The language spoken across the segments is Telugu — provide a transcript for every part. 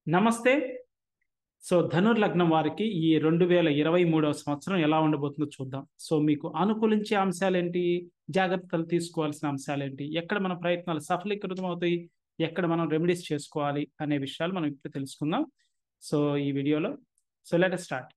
నమస్తే సో ధనుర్ లగ్నం వారికి ఈ రెండు వేల ఇరవై మూడవ సంవత్సరం ఎలా ఉండబోతుందో చూద్దాం సో మీకు అనుకూలించే అంశాలు ఏంటి జాగ్రత్తలు తీసుకోవాల్సిన అంశాలు ఏంటి ఎక్కడ మన ప్రయత్నాలు సఫలీకృతం అవుతాయి ఎక్కడ మనం రెమెడీస్ చేసుకోవాలి అనే విషయాలు మనం ఇప్పుడు తెలుసుకుందాం సో ఈ వీడియోలో సో లెట్ స్టార్ట్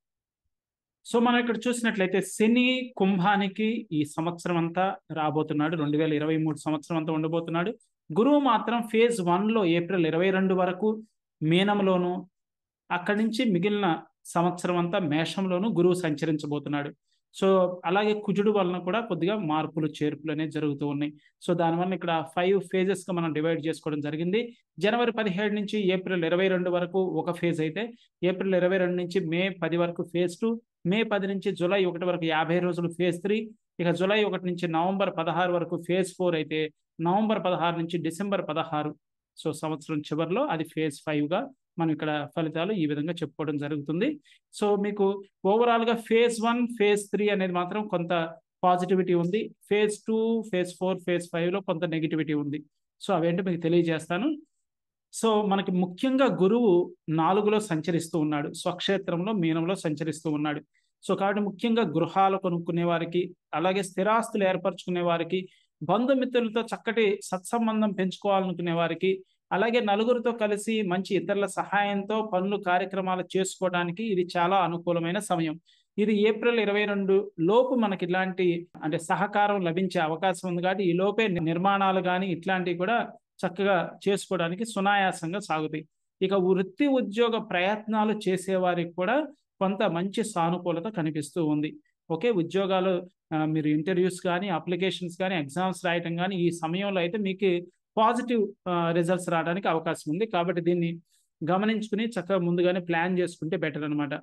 సో మనం ఇక్కడ చూసినట్లయితే శని కుంభానికి ఈ సంవత్సరం అంతా రాబోతున్నాడు రెండు వేల ఇరవై మూడు సంవత్సరం అంతా ఉండబోతున్నాడు గురువు మాత్రం ఫేజ్ వన్లో ఏప్రిల్ ఇరవై రెండు వరకు మీనంలోను అక్కడి నుంచి మిగిలిన సంవత్సరం అంతా మేషంలోను గురువు సంచరించబోతున్నాడు సో అలాగే కుజుడు వలన కూడా కొద్దిగా మార్పులు చేర్పులు అనేవి జరుగుతూ ఉన్నాయి సో దానివల్ల ఇక్కడ ఫైవ్ ఫేజెస్గా మనం డివైడ్ చేసుకోవడం జరిగింది జనవరి పదిహేడు నుంచి ఏప్రిల్ ఇరవై రెండు వరకు ఒక ఫేజ్ అయితే ఏప్రిల్ ఇరవై రెండు నుంచి మే పది వరకు ఫేజ్ టూ మే పది నుంచి జూలై ఒకటి వరకు యాభై రోజులు ఫేజ్ త్రీ ఇక జూలై ఒకటి నుంచి నవంబర్ పదహారు వరకు ఫేజ్ ఫోర్ అయితే నవంబర్ పదహారు నుంచి డిసెంబర్ పదహారు సో సంవత్సరం చివరిలో అది ఫేజ్ ఫైవ్గా మనం ఇక్కడ ఫలితాలు ఈ విధంగా చెప్పుకోవడం జరుగుతుంది సో మీకు ఓవరాల్గా ఫేజ్ వన్ ఫేజ్ త్రీ అనేది మాత్రం కొంత పాజిటివిటీ ఉంది phase two phase four phase ఫైవ్లో కొంత నెగిటివిటీ ఉంది సో అవేంటో మీకు తెలియజేస్తాను సో మనకి ముఖ్యంగా గురువు నాలుగులో సంచరిస్తూ ఉన్నాడు స్వక్షేత్రంలో మీనంలో సంచరిస్తూ ఉన్నాడు సో కాబట్టి ముఖ్యంగా గృహాలు కొనుక్కునే వారికి అలాగే స్థిరాస్తులు ఏర్పరచుకునే వారికి బంధుమిత్రులతో చక్కటి సత్సంబంధం పెంచుకోవాలనుకునే వారికి అలాగే నలుగురితో కలిసి మంచి ఇతరుల సహాయంతో పనులు కార్యక్రమాలు చేసుకోవడానికి ఇది చాలా అనుకూలమైన సమయం ఇది ఏప్రిల్ ఇరవై రెండు లోపు మనకి ఇలాంటి అంటే సహకారం లభించే అవకాశం ఉంది కాబట్టి ఈ లోపే నిర్మాణాలు కానీ ఇట్లాంటివి కూడా చక్కగా చేసుకోవడానికి సునాయాసంగా సాగుతాయి ఇక వృత్తి ఉద్యోగ ప్రయత్నాలు చేసేవారికి కూడా కొంత మంచి సానుకూలత కనిపిస్తూ ఉంది ఓకే ఉద్యోగాలు మీరు ఇంటర్వ్యూస్ కానీ అప్లికేషన్స్ కానీ ఎగ్జామ్స్ రాయటం కానీ ఈ సమయంలో అయితే మీకు పాజిటివ్ రిజల్ట్స్ రావడానికి అవకాశం ఉంది కాబట్టి దీన్ని గమనించుకుని చక్కగా ముందుగానే ప్లాన్ చేసుకుంటే బెటర్ అనమాట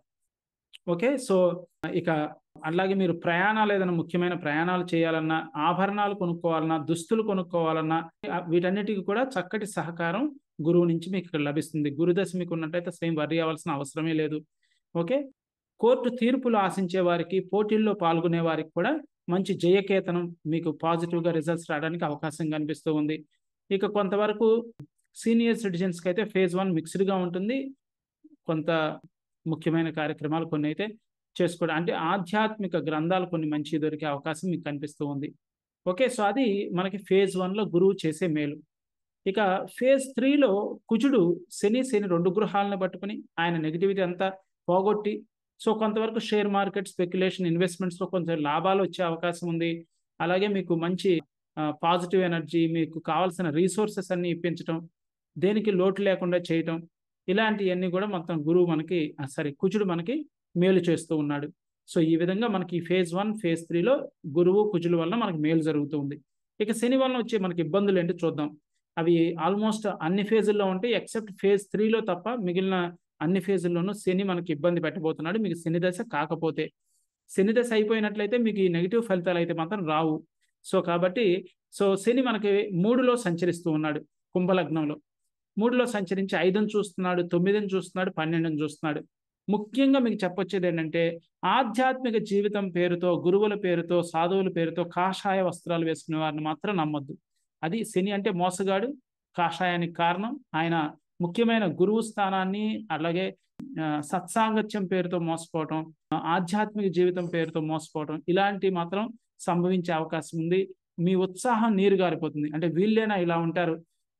ఓకే సో ఇక అలాగే మీరు ప్రయాణాలు ఏదైనా ముఖ్యమైన ప్రయాణాలు చేయాలన్నా ఆభరణాలు కొనుక్కోవాలన్నా దుస్తులు కొనుక్కోవాలన్నా వీటన్నిటికీ కూడా చక్కటి సహకారం గురువు నుంచి మీకు ఇక్కడ లభిస్తుంది గురుదశ మీకు ఉన్నట్టయితే సేమ్ వర్రీ అవ్వాల్సిన అవసరమే లేదు ఓకే కోర్టు తీర్పులు ఆశించే వారికి పోటీల్లో పాల్గొనే వారికి కూడా మంచి జయకేతనం మీకు పాజిటివ్గా రిజల్ట్స్ రావడానికి అవకాశం కనిపిస్తూ ఉంది ఇక కొంతవరకు సీనియర్ సిటిజన్స్కి అయితే ఫేజ్ వన్ మిక్స్డ్గా ఉంటుంది కొంత ముఖ్యమైన కార్యక్రమాలు కొన్ని అయితే చేసుకోవడం అంటే ఆధ్యాత్మిక గ్రంథాలు కొన్ని మంచి దొరికే అవకాశం మీకు కనిపిస్తూ ఉంది ఓకే సో అది మనకి ఫేజ్ వన్లో గురువు చేసే మేలు ఇక ఫేజ్ త్రీలో కుజుడు శని శని రెండు గృహాలను పట్టుకుని ఆయన నెగిటివిటీ అంతా పోగొట్టి సో కొంతవరకు షేర్ మార్కెట్ స్పెక్యులేషన్ ఇన్వెస్ట్మెంట్స్లో కొంచెం లాభాలు వచ్చే అవకాశం ఉంది అలాగే మీకు మంచి పాజిటివ్ ఎనర్జీ మీకు కావాల్సిన రీసోర్సెస్ అన్ని ఇప్పించడం దేనికి లోటు లేకుండా చేయటం ఇలాంటివన్నీ కూడా మొత్తం గురువు మనకి సారీ కుజుడు మనకి మేలు చేస్తూ ఉన్నాడు సో ఈ విధంగా మనకి ఫేజ్ వన్ ఫేజ్ త్రీలో గురువు కుజుల వల్ల మనకి మేలు జరుగుతుంది ఇక శని వలన వచ్చే మనకి ఇబ్బందులు ఏంటి చూద్దాం అవి ఆల్మోస్ట్ అన్ని ఫేజుల్లో ఉంటాయి ఎక్సెప్ట్ ఫేజ్ త్రీలో తప్ప మిగిలిన అన్ని ఫేజుల్లోనూ శని మనకి ఇబ్బంది పెట్టబోతున్నాడు మీకు శని దశ కాకపోతే శని దశ అయిపోయినట్లయితే మీకు ఈ నెగిటివ్ ఫలితాలు అయితే మాత్రం రావు సో కాబట్టి సో శని మనకి మూడులో సంచరిస్తూ ఉన్నాడు కుంభలగ్నంలో మూడులో సంచరించి ఐదుని చూస్తున్నాడు తొమ్మిదిని చూస్తున్నాడు పన్నెండుని చూస్తున్నాడు ముఖ్యంగా మీకు చెప్పొచ్చేది ఏంటంటే ఆధ్యాత్మిక జీవితం పేరుతో గురువుల పేరుతో సాధువుల పేరుతో కాషాయ వస్త్రాలు వేసుకునే వారిని మాత్రం నమ్మొద్దు అది శని అంటే మోసగాడు కాషాయానికి కారణం ఆయన ముఖ్యమైన గురువు స్థానాన్ని అలాగే సత్సాంగత్యం పేరుతో మోసపోవటం ఆధ్యాత్మిక జీవితం పేరుతో మోసపోవటం ఇలాంటివి మాత్రం సంభవించే అవకాశం ఉంది మీ ఉత్సాహం నీరు గారిపోతుంది అంటే వీళ్ళేనా ఇలా ఉంటారు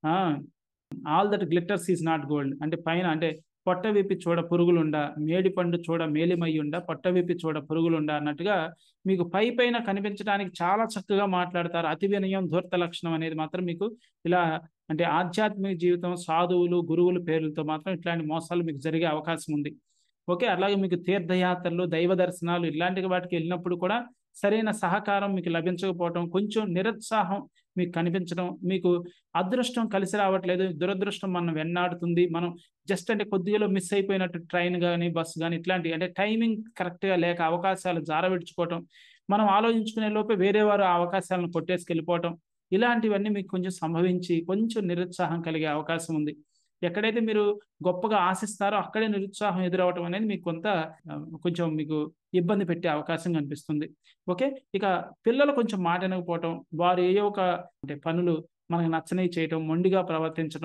all that glitters is not gold అంటే పైన అంటే పొట్ట విప్పి చూడ పురుగులుండ మేడి పండు చూడ మేలిమయ్యుండ పొట్ట విప్పి చూడ పురుగులుండ అన్నట్టుగా మీకు పై పైన కనిపించడానికి చాలా చక్కగా మాట్లాడతారు అతి వినయం ధూర్త లక్షణం అనేది మాత్రం మీకు ఇలా అంటే ఆధ్యాత్మిక జీవితం సాధువులు గురువుల పేర్లతో మాత్రం ఇట్లాంటి మోసాలు మీకు జరిగే అవకాశం ఉంది ఓకే అలాగే మీకు తీర్థయాత్రలు దైవ దర్శనాలు ఇలాంటి వాటికి వెళ్ళినప్పుడు కూడా సరైన సహకారం మీకు లభించకపోవడం కొంచెం నిరుత్సాహం మీకు కనిపించడం మీకు అదృష్టం కలిసి రావట్లేదు దురదృష్టం మనం వెన్నాడుతుంది మనం జస్ట్ అంటే కొద్దిగా మిస్ అయిపోయినట్టు ట్రైన్ కానీ బస్సు కానీ ఇట్లాంటి అంటే టైమింగ్ కరెక్ట్గా లేక అవకాశాలు జారవిడ్చుకోవటం మనం ఆలోచించుకునే లోపే వేరే వారు ఆ అవకాశాలను కొట్టేసుకెళ్ళిపోవటం ఇలాంటివన్నీ మీకు కొంచెం సంభవించి కొంచెం నిరుత్సాహం కలిగే అవకాశం ఉంది ఎక్కడైతే మీరు గొప్పగా ఆశిస్తారో అక్కడే నిరుత్సాహం ఎదురవటం అనేది మీకు కొంత కొంచెం మీకు ఇబ్బంది పెట్టే అవకాశం కనిపిస్తుంది ఓకే ఇక పిల్లలు కొంచెం మాట వినకపోవటం వారు ఏ ఒక అంటే పనులు మనకు నచ్చనివి చేయటం మొండిగా ప్రవర్తించడం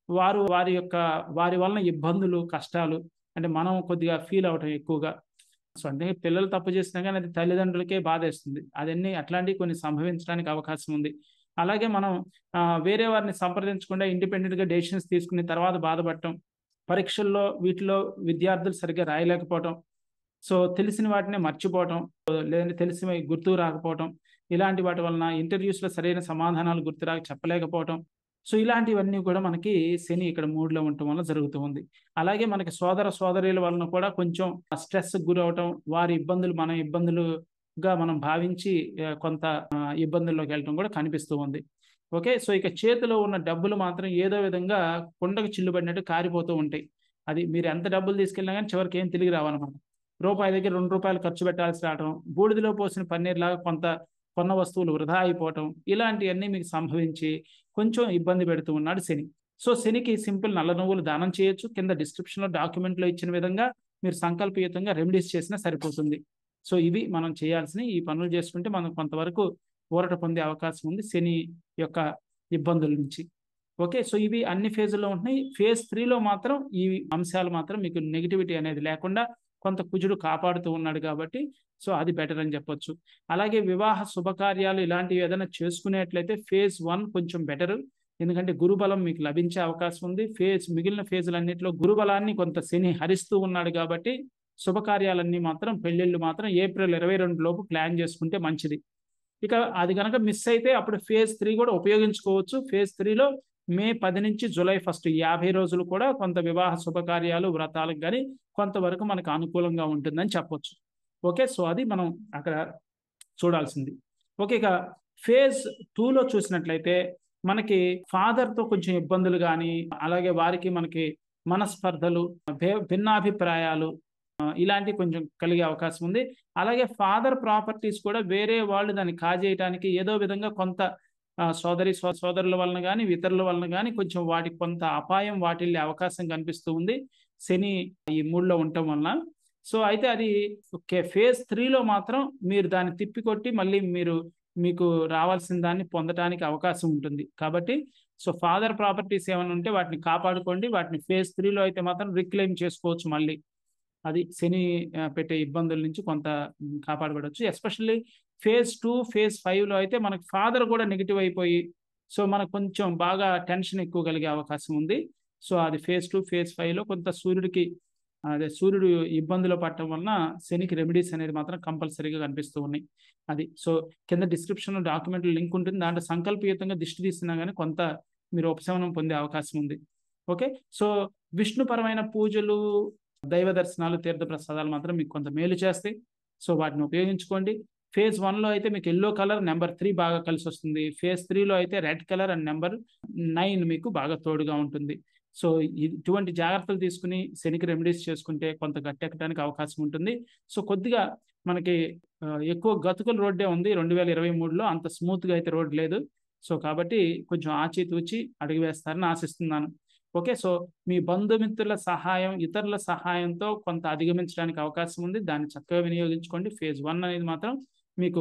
వారు వారి యొక్క వారి వలన ఇబ్బందులు కష్టాలు అంటే మనం కొద్దిగా ఫీల్ అవటం ఎక్కువగా సో అంటే పిల్లలు తప్పు చేసినా కానీ అది తల్లిదండ్రులకే బాధేస్తుంది అదన్నీ అట్లాంటివి కొన్ని సంభవించడానికి అవకాశం ఉంది అలాగే మనం వేరే వారిని సంప్రదించకుండా ఇండిపెండెంట్గా డెసిషన్స్ తీసుకుని తర్వాత బాధపడటం పరీక్షల్లో వీటిలో విద్యార్థులు సరిగ్గా రాయలేకపోవటం సో తెలిసిన వాటిని మర్చిపోవటం లేదంటే తెలిసి గుర్తు రాకపోవటం ఇలాంటి వాటి వలన ఇంటర్వ్యూస్లో సరైన సమాధానాలు గుర్తురాక చెప్పలేకపోవటం సో ఇలాంటివన్నీ కూడా మనకి శని ఇక్కడ మూడులో ఉండటం వల్ల జరుగుతూ ఉంది అలాగే మనకి సోదర సోదరుల వలన కూడా కొంచెం స్ట్రెస్ గురవటం వారి ఇబ్బందులు మన ఇబ్బందులుగా మనం భావించి కొంత ఇబ్బందుల్లోకి వెళ్ళటం కూడా కనిపిస్తూ ఉంది ఓకే సో ఇక చేతిలో ఉన్న డబ్బులు మాత్రం ఏదో విధంగా కుండకు చిల్లుబడినట్టు కారిపోతూ ఉంటాయి అది మీరు ఎంత డబ్బులు తీసుకెళ్ళినా కానీ చివరికి ఏం తిరిగి రావన్నమాట రూపాయి దగ్గర రెండు రూపాయలు ఖర్చు పెట్టాల్సి రావడం బూడిదలో పోసిన పన్నీర్ లాగా కొంత కొన్న వస్తువులు వృధా అయిపోవటం ఇలాంటివన్నీ మీకు సంభవించి కొంచెం ఇబ్బంది పెడుతూ ఉన్నాడు శని సో శనికి సింపుల్ నల్ల నువ్వులు దానం చేయొచ్చు కింద డిస్క్రిప్షన్లో డాక్యుమెంట్లో ఇచ్చిన విధంగా మీరు సంకల్పయుతంగా రెమెడీస్ చేసినా సరిపోతుంది సో ఇవి మనం చేయాల్సిన ఈ పనులు చేసుకుంటే మనం కొంతవరకు ఊరట పొందే అవకాశం ఉంది శని యొక్క ఇబ్బందుల నుంచి ఓకే సో ఇవి అన్ని ఫేజుల్లో ఉంటున్నాయి ఫేజ్ త్రీలో మాత్రం ఈ అంశాలు మాత్రం మీకు నెగిటివిటీ అనేది లేకుండా కొంత కుజుడు కాపాడుతూ ఉన్నాడు కాబట్టి సో అది బెటర్ అని చెప్పొచ్చు అలాగే వివాహ శుభకార్యాలు ఇలాంటివి ఏదైనా చేసుకునేట్లయితే ఫేజ్ వన్ కొంచెం బెటర్ ఎందుకంటే గురుబలం మీకు లభించే అవకాశం ఉంది ఫేజ్ మిగిలిన ఫేజులన్నింటిలో గురుబలాన్ని కొంత శని హరిస్తూ ఉన్నాడు కాబట్టి శుభకార్యాలన్నీ మాత్రం పెళ్ళిళ్ళు మాత్రం ఏప్రిల్ ఇరవై రెండు లోపు ప్లాన్ చేసుకుంటే మంచిది ఇక అది కనుక మిస్ అయితే అప్పుడు ఫేజ్ త్రీ కూడా ఉపయోగించుకోవచ్చు ఫేజ్ త్రీలో మే పది నుంచి జూలై ఫస్ట్ యాభై రోజులు కూడా కొంత వివాహ శుభకార్యాలు వ్రతాలకు కానీ కొంతవరకు మనకు అనుకూలంగా ఉంటుందని చెప్పొచ్చు ఓకే సో అది మనం అక్కడ చూడాల్సింది ఓకే ఇక ఫేజ్ టూలో చూసినట్లయితే మనకి ఫాదర్తో కొంచెం ఇబ్బందులు కానీ అలాగే వారికి మనకి మనస్పర్ధలు భిన్నాభిప్రాయాలు ఇలాంటివి కొంచెం కలిగే అవకాశం ఉంది అలాగే ఫాదర్ ప్రాపర్టీస్ కూడా వేరే వాళ్ళు దాన్ని కాజేయటానికి ఏదో విధంగా కొంత సోదరి సోదరుల వలన కానీ ఇతరుల వలన కానీ కొంచెం వాటికి కొంత అపాయం వాటిల్లే అవకాశం కనిపిస్తూ ఉంది శని ఈ మూడులో ఉండటం వలన సో అయితే అది ఫేజ్ త్రీలో మాత్రం మీరు దాన్ని తిప్పికొట్టి మళ్ళీ మీరు మీకు రావాల్సిన దాన్ని పొందడానికి అవకాశం ఉంటుంది కాబట్టి సో ఫాదర్ ప్రాపర్టీస్ ఏమైనా ఉంటే వాటిని కాపాడుకోండి వాటిని ఫేజ్ త్రీలో అయితే మాత్రం రిక్లెయిమ్ చేసుకోవచ్చు మళ్ళీ అది శని పెట్టే ఇబ్బందుల నుంచి కొంత కాపాడబడవచ్చు ఎస్పెషల్లీ ఫేజ్ టూ ఫేజ్ ఫైవ్లో అయితే మనకు ఫాదర్ కూడా నెగిటివ్ అయిపోయి సో మనకు కొంచెం బాగా టెన్షన్ ఎక్కువ కలిగే అవకాశం ఉంది సో అది ఫేజ్ టూ ఫేజ్ ఫైవ్లో కొంత సూర్యుడికి అదే సూర్యుడు ఇబ్బందులు పడటం వలన శనికి రెమెడీస్ అనేది మాత్రం కంపల్సరీగా కనిపిస్తూ ఉన్నాయి అది సో కింద డిస్క్రిప్షన్లో డాక్యుమెంట్ లింక్ ఉంటుంది దాంట్లో సంకల్పయుతంగా దిష్టి తీసినా కానీ కొంత మీరు ఉపశమనం పొందే అవకాశం ఉంది ఓకే సో విష్ణుపరమైన పూజలు దైవ దర్శనాలు తీర్థ ప్రసాదాలు మాత్రం మీకు కొంత మేలు చేస్తాయి సో వాటిని ఉపయోగించుకోండి ఫేజ్ వన్లో అయితే మీకు ఎల్లో కలర్ నెంబర్ త్రీ బాగా కలిసి వస్తుంది ఫేజ్ త్రీలో అయితే red colour and number nine మీకు బాగా తోడుగా ఉంటుంది సో ఇటువంటి జాగ్రత్తలు తీసుకుని శనికి రెమెడీస్ చేసుకుంటే కొంత గట్టెక్కడానికి అవకాశం ఉంటుంది సో కొద్దిగా మనకి ఎక్కువ గతుకుల రోడ్డే ఉంది రెండు వేల ఇరవై మూడులో అంత స్మూత్గా అయితే రోడ్ లేదు సో కాబట్టి కొంచెం ఆచితూచి అడుగు వేస్తారని ఆశిస్తున్నాను ఓకే సో మీ బంధుమిత్రుల సహాయం ఇతరుల సహాయంతో కొంత అధిగమించడానికి అవకాశం ఉంది దాన్ని చక్కగా వినియోగించుకోండి ఫేజ్ వన్ అనేది మాత్రం మీకు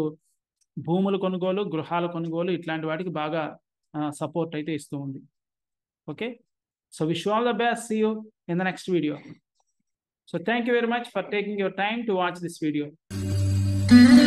భూముల కొనుగోలు గృహాల కొనుగోలు ఇట్లాంటి వాటికి బాగా సపోర్ట్ అయితే ఇస్తూ ఉంది okay so wish all the best see you in the next video so thank you very much for taking your time to watch this video